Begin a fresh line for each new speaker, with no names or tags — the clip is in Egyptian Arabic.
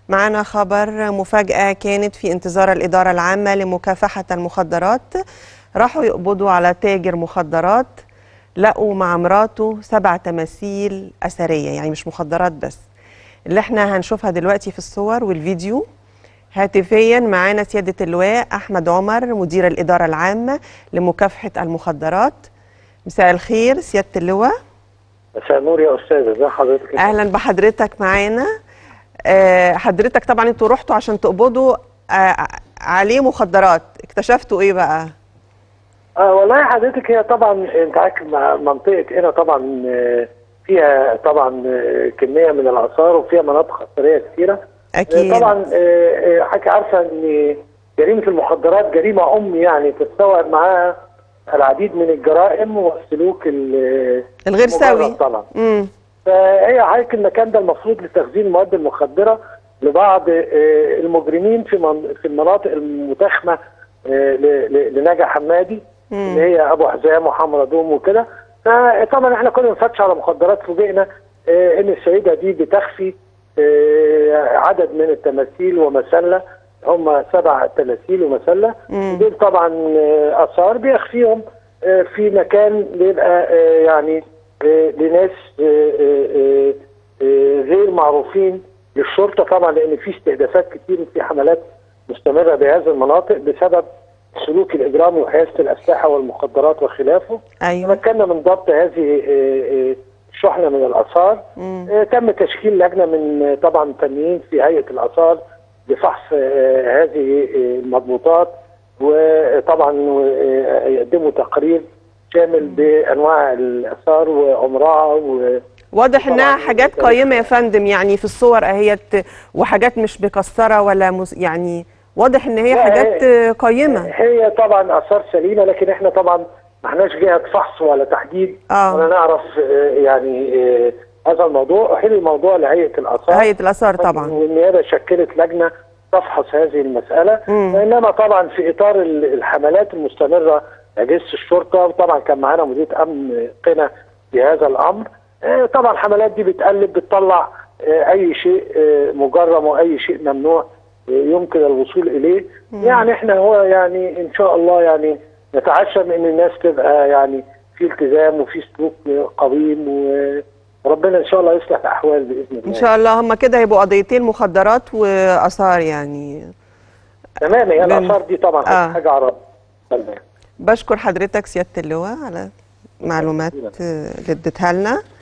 معنا خبر مفاجأة كانت في انتظار الإدارة العامة لمكافحة المخدرات راحوا يقبضوا على تاجر مخدرات لقوا مع مراته سبع تماثيل أثرية يعني مش مخدرات بس اللي احنا هنشوفها دلوقتي في الصور والفيديو هاتفيا معانا سيادة اللواء أحمد عمر مدير الإدارة العامة لمكافحة المخدرات مساء الخير سيادة اللواء
مساء النور يا استاذ ازي حضرتك
اهلا بحضرتك معانا آه، حضرتك طبعا انتوا رحتوا عشان تقبضوا آه، عليه مخدرات اكتشفتوا ايه بقى
آه والله حضرتك هي طبعا انت عارف مع- منطقه هنا طبعا آه، فيها طبعا آه، كميه من الاثار وفيها مناطق اثريه كثيره
اكيد
آه، طبعا آه، آه، حضرتك عارفه ان جريمه المخدرات جريمه ام يعني تستوعب معاها العديد من الجرائم والسلوك ال-
الغير سوي
المجرد طبعا
امم
فهي حضرتك المكان ده المفروض لتخزين المواد المخدره لبعض آه، المجرمين في من- في المناطق المتاخمه آه، ل- ل- لنجا حمادي اللي هي ابو حزام وحمرا دوم وكده فطبعا احنا كنا بنفتش على مخدرات فوجئنا آه، ان السيده دي بتخفي آه، عدد من التماثيل ومسله هم سبع تماثيل ومسله دول طبعا آه، اثار بيخفيهم آه، في مكان بيبقى آه، يعني آه، لناس آه، آه، آه، آه، غير معروفين للشرطه طبعا لان في استهدافات كتير وفي حملات مستمره بهذه المناطق بسبب السلوك الاجرامي وحيازه الاسلحه والمخدرات وخلافه
ايوه
تمكنا من ضبط هذه آه، آه، الشحنه من الاثار آه، تم تشكيل لجنه من آه، طبعا فنيين في هيئه الاثار لفحص آه، هذه آه، المضبوطات وطبعا آه، يقدموا تقرير شامل بانواع الاثار وعمرها و
واضح انها
طبعاً
حاجات
كده.
قيمه يا فندم يعني في الصور اهيت وحاجات مش مكسره ولا مس... يعني واضح ان هي
لا،
حاجات
هي-
آه، قيمه
هي طبعا اثار سليمه لكن احنا طبعا ما احناش جهه فحص ولا تحديد
آه.
ولا نعرف آه، يعني آه، هذا الموضوع احيل الموضوع لهيئه الاثار
هيئه الاثار طبعا
والنيابه شكلت لجنه تفحص هذه المساله
مم.
انما طبعا في اطار ال- الحملات المستمره اجهزه الشرطه وطبعا كان معانا مدير امن قنا في هذا الامر آه، طبعا الحملات دي بتقلب بتطلع آه، اي شيء آه، مجرم واي شيء ممنوع آه، يمكن الوصول اليه يعني احنا هو يعني ان شاء الله يعني نتعشم ان الناس تبقى يعني في التزام وفي سلوك قويم وربنا ان شاء الله يصلح الاحوال باذن الله
ان شاء الله هم كده هيبقوا قضيتين مخدرات واثار يعني
تمام هي
من-
الاثار دي طبعا
آه.
حاجه عرب
بشكر حضرتك سياده اللواء على معلومات آه، اللي اديتها لنا